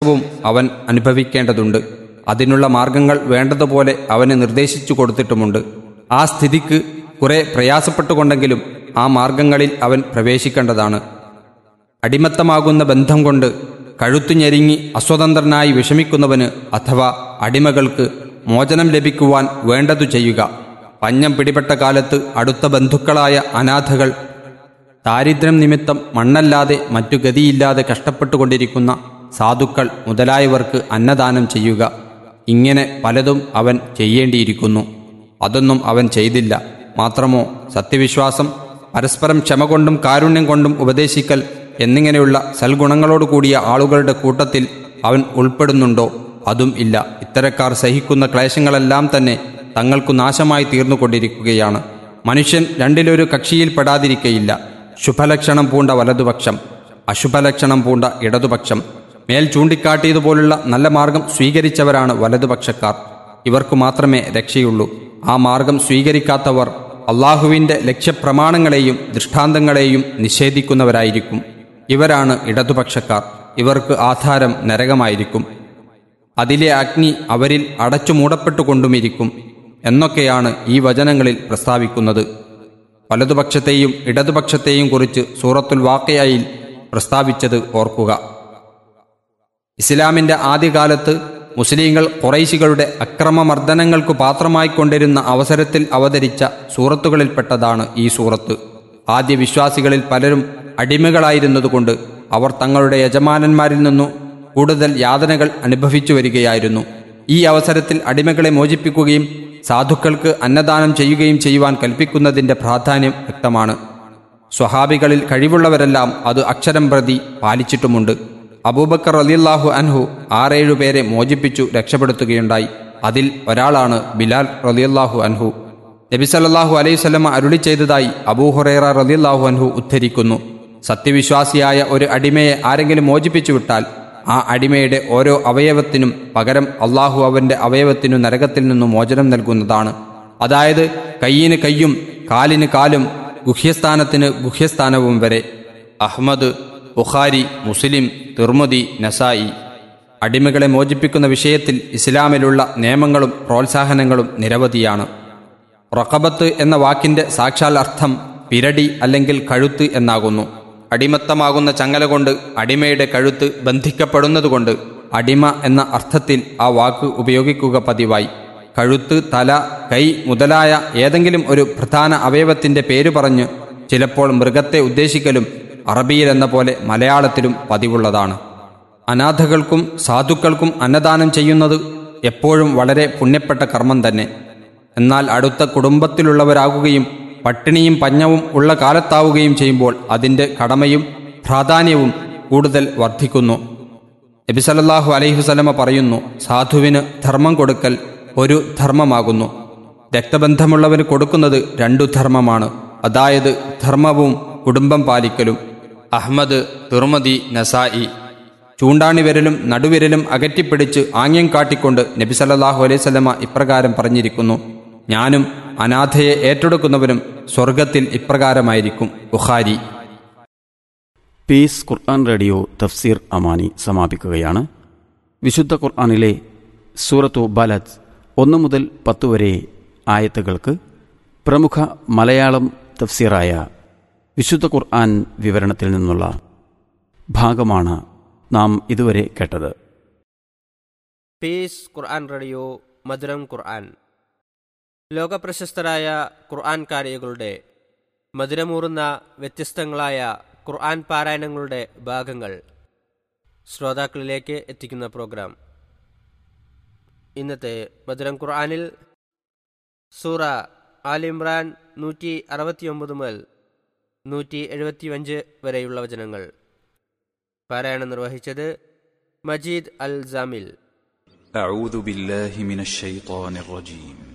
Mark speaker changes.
Speaker 1: പ്രയാസവും അവൻ അനുഭവിക്കേണ്ടതുണ്ട് അതിനുള്ള മാർഗങ്ങൾ വേണ്ടതുപോലെ അവന് നിർദ്ദേശിച്ചു കൊടുത്തിട്ടുമുണ്ട് ആ സ്ഥിതിക്ക് കുറെ പ്രയാസപ്പെട്ടുകൊണ്ടെങ്കിലും ആ മാർഗങ്ങളിൽ അവൻ പ്രവേശിക്കേണ്ടതാണ് അടിമത്തമാകുന്ന ബന്ധം കൊണ്ട് കഴുത്തു ഞെരുങ്ങി അസ്വതന്ത്രനായി വിഷമിക്കുന്നവന് അഥവാ അടിമകൾക്ക് മോചനം ലഭിക്കുവാൻ വേണ്ടതു ചെയ്യുക പഞ്ഞം പിടിപെട്ട കാലത്ത് അടുത്ത ബന്ധുക്കളായ അനാഥകൾ ദാരിദ്ര്യം നിമിത്തം മണ്ണല്ലാതെ മറ്റു ഗതിയില്ലാതെ കഷ്ടപ്പെട്ടുകൊണ്ടിരിക്കുന്ന സാധുക്കൾ മുതലായവർക്ക് അന്നദാനം ചെയ്യുക ഇങ്ങനെ പലതും അവൻ ചെയ്യേണ്ടിയിരിക്കുന്നു അതൊന്നും അവൻ ചെയ്തില്ല മാത്രമോ സത്യവിശ്വാസം പരസ്പരം ക്ഷമ കൊണ്ടും കാരുണ്യം കൊണ്ടും ഉപദേശിക്കൽ എന്നിങ്ങനെയുള്ള സൽഗുണങ്ങളോട് കൂടിയ ആളുകളുടെ കൂട്ടത്തിൽ അവൻ ഉൾപ്പെടുന്നുണ്ടോ അതും ഇല്ല ഇത്തരക്കാർ സഹിക്കുന്ന ക്ലേശങ്ങളെല്ലാം തന്നെ തങ്ങൾക്കു നാശമായി തീർന്നുകൊണ്ടിരിക്കുകയാണ് മനുഷ്യൻ രണ്ടിലൊരു കക്ഷിയിൽ പെടാതിരിക്കയില്ല ശുഭലക്ഷണം പൂണ്ട വലതുപക്ഷം അശുഭലക്ഷണം പൂണ്ട ഇടതുപക്ഷം മേൽ ചൂണ്ടിക്കാട്ടിയതുപോലുള്ള നല്ല മാർഗം സ്വീകരിച്ചവരാണ് വലതുപക്ഷക്കാർ ഇവർക്കു മാത്രമേ രക്ഷയുള്ളൂ ആ മാർഗം സ്വീകരിക്കാത്തവർ അള്ളാഹുവിൻ്റെ ലക്ഷ്യപ്രമാണങ്ങളെയും ദൃഷ്ടാന്തങ്ങളെയും നിഷേധിക്കുന്നവരായിരിക്കും ഇവരാണ് ഇടതുപക്ഷക്കാർ ഇവർക്ക് ആധാരം നരകമായിരിക്കും അതിലെ അഗ്നി അവരിൽ അടച്ചു മൂടപ്പെട്ടുകൊണ്ടുമിരിക്കും എന്നൊക്കെയാണ് ഈ വചനങ്ങളിൽ പ്രസ്താവിക്കുന്നത് വലതുപക്ഷത്തെയും ഇടതുപക്ഷത്തെയും കുറിച്ച് സൂറത്തുൽ വാക്കയായിൽ പ്രസ്താവിച്ചത് ഓർക്കുക ഇസ്ലാമിന്റെ ആദ്യകാലത്ത് മുസ്ലിങ്ങൾ കുറൈശികളുടെ അക്രമമർദ്ദനങ്ങൾക്കു പാത്രമായിക്കൊണ്ടിരുന്ന അവസരത്തിൽ അവതരിച്ച സൂറത്തുകളിൽപ്പെട്ടതാണ് ഈ സൂറത്ത് ആദ്യ വിശ്വാസികളിൽ പലരും അടിമകളായിരുന്നതുകൊണ്ട് അവർ തങ്ങളുടെ യജമാനന്മാരിൽ നിന്നു കൂടുതൽ യാതനകൾ അനുഭവിച്ചു വരികയായിരുന്നു ഈ അവസരത്തിൽ അടിമകളെ മോചിപ്പിക്കുകയും സാധുക്കൾക്ക് അന്നദാനം ചെയ്യുകയും ചെയ്യുവാൻ കൽപ്പിക്കുന്നതിന്റെ പ്രാധാന്യം വ്യക്തമാണ് സ്വഹാബികളിൽ കഴിവുള്ളവരെല്ലാം അത് അക്ഷരം പ്രതി പാലിച്ചിട്ടുമുണ്ട് അബൂബക്കർ റലിയല്ലാഹു അൻഹു ആറേഴു പേരെ മോചിപ്പിച്ചു രക്ഷപ്പെടുത്തുകയുണ്ടായി അതിൽ ഒരാളാണ് ബിലാൽ റലിയല്ലാഹു അൻഹു നബി സല്ലല്ലാഹു അലൈഹി സ്വലമ അരുളി ചെയ്തതായി അബൂഹുറൈറ റലിയല്ലാഹു അൻഹു ഉദ്ധരിക്കുന്നു സത്യവിശ്വാസിയായ ഒരു അടിമയെ ആരെങ്കിലും മോചിപ്പിച്ചു വിട്ടാൽ ആ അടിമയുടെ ഓരോ അവയവത്തിനും പകരം അള്ളാഹു അവന്റെ അവയവത്തിനു നരകത്തിൽ നിന്നും മോചനം നൽകുന്നതാണ് അതായത് കയ്യിന് കയ്യും കാലിന് കാലും ഗുഹ്യസ്ഥാനത്തിന് ഗുഹ്യസ്ഥാനവും വരെ അഹ്മദ് ബുഖാരി മുസ്ലിം തിർമുദി നസായി അടിമകളെ മോചിപ്പിക്കുന്ന വിഷയത്തിൽ ഇസ്ലാമിലുള്ള നിയമങ്ങളും പ്രോത്സാഹനങ്ങളും നിരവധിയാണ് റഖബത്ത് എന്ന വാക്കിന്റെ സാക്ഷാൽ അർത്ഥം പിരടി അല്ലെങ്കിൽ കഴുത്ത് എന്നാകുന്നു അടിമത്തമാകുന്ന ചങ്ങല കൊണ്ട് അടിമയുടെ കഴുത്ത് ബന്ധിക്കപ്പെടുന്നതുകൊണ്ട് അടിമ എന്ന അർത്ഥത്തിൽ ആ വാക്ക് ഉപയോഗിക്കുക പതിവായി കഴുത്ത് തല കൈ മുതലായ ഏതെങ്കിലും ഒരു പ്രധാന അവയവത്തിന്റെ പേര് പറഞ്ഞ് ചിലപ്പോൾ മൃഗത്തെ ഉദ്ദേശിക്കലും അറബിയിൽ എന്ന പോലെ മലയാളത്തിലും പതിവുള്ളതാണ് അനാഥകൾക്കും സാധുക്കൾക്കും അന്നദാനം ചെയ്യുന്നത് എപ്പോഴും വളരെ പുണ്യപ്പെട്ട കർമ്മം തന്നെ എന്നാൽ അടുത്ത കുടുംബത്തിലുള്ളവരാകുകയും പട്ടിണിയും പഞ്ഞവും ഉള്ള കാലത്താവുകയും ചെയ്യുമ്പോൾ അതിൻ്റെ കടമയും പ്രാധാന്യവും കൂടുതൽ വർദ്ധിക്കുന്നു നബി സല്ലല്ലാഹു അലൈഹി വസല്ലമ പറയുന്നു സാധുവിന് ധർമ്മം കൊടുക്കൽ ഒരു ധർമ്മമാകുന്നു രക്തബന്ധമുള്ളവന് കൊടുക്കുന്നത് രണ്ടു ധർമ്മമാണ് അതായത് ധർമ്മവും കുടുംബം പാലിക്കലും അഹ്മദ് തുർമദി നസായി ചൂണ്ടാണി വിരലും നടുവിരലും അകറ്റിപ്പിടിച്ച് ആംഗ്യം കാട്ടിക്കൊണ്ട് നബി സല്ലല്ലാഹു അലൈഹി വസല്ലമ ഇപ്രകാരം പറഞ്ഞിരിക്കുന്നു ഞാനും അനാഥയെ ഏറ്റെടുക്കുന്നവനും സ്വർഗത്തിൽ ഇപ്രകാരമായിരിക്കും ബുഖാരി
Speaker 2: പീസ് ഖുർആൻ റേഡിയോ തഫ്സീർ അമാനി സമാപിക്കുകയാണ് വിശുദ്ധ ഖുർആനിലെ സൂറത്തു ബലദ് ഒന്ന് മുതൽ പത്ത് വരെ ആയത്തുകൾക്ക് പ്രമുഖ മലയാളം തഫ്സീറായ വിശുദ്ധ ഖുർആൻ വിവരണത്തിൽ നിന്നുള്ള ഭാഗമാണ് നാം ഇതുവരെ കേട്ടത്
Speaker 3: പീസ് ഖുർആൻ റേഡിയോ മധുരം ഖുർആൻ ലോകപ്രശസ്തരായ ഖുർആൻ കാരികളുടെ മധുരമൂറുന്ന വ്യത്യസ്തങ്ങളായ ഖുർആൻ പാരായണങ്ങളുടെ ഭാഗങ്ങൾ ശ്രോതാക്കളിലേക്ക് എത്തിക്കുന്ന പ്രോഗ്രാം ഇന്നത്തെ മധുരം ഖുർആനിൽ സൂറ ആലിമ്രാൻ നൂറ്റി അറുപത്തിയൊമ്പത് മുതൽ നൂറ്റി എഴുപത്തിയഞ്ച് വരെയുള്ള വചനങ്ങൾ പാരായണം നിർവഹിച്ചത് മജീദ് അൽ ജാമിൽ
Speaker 4: أعوذ بالله من الشيطان الرجيم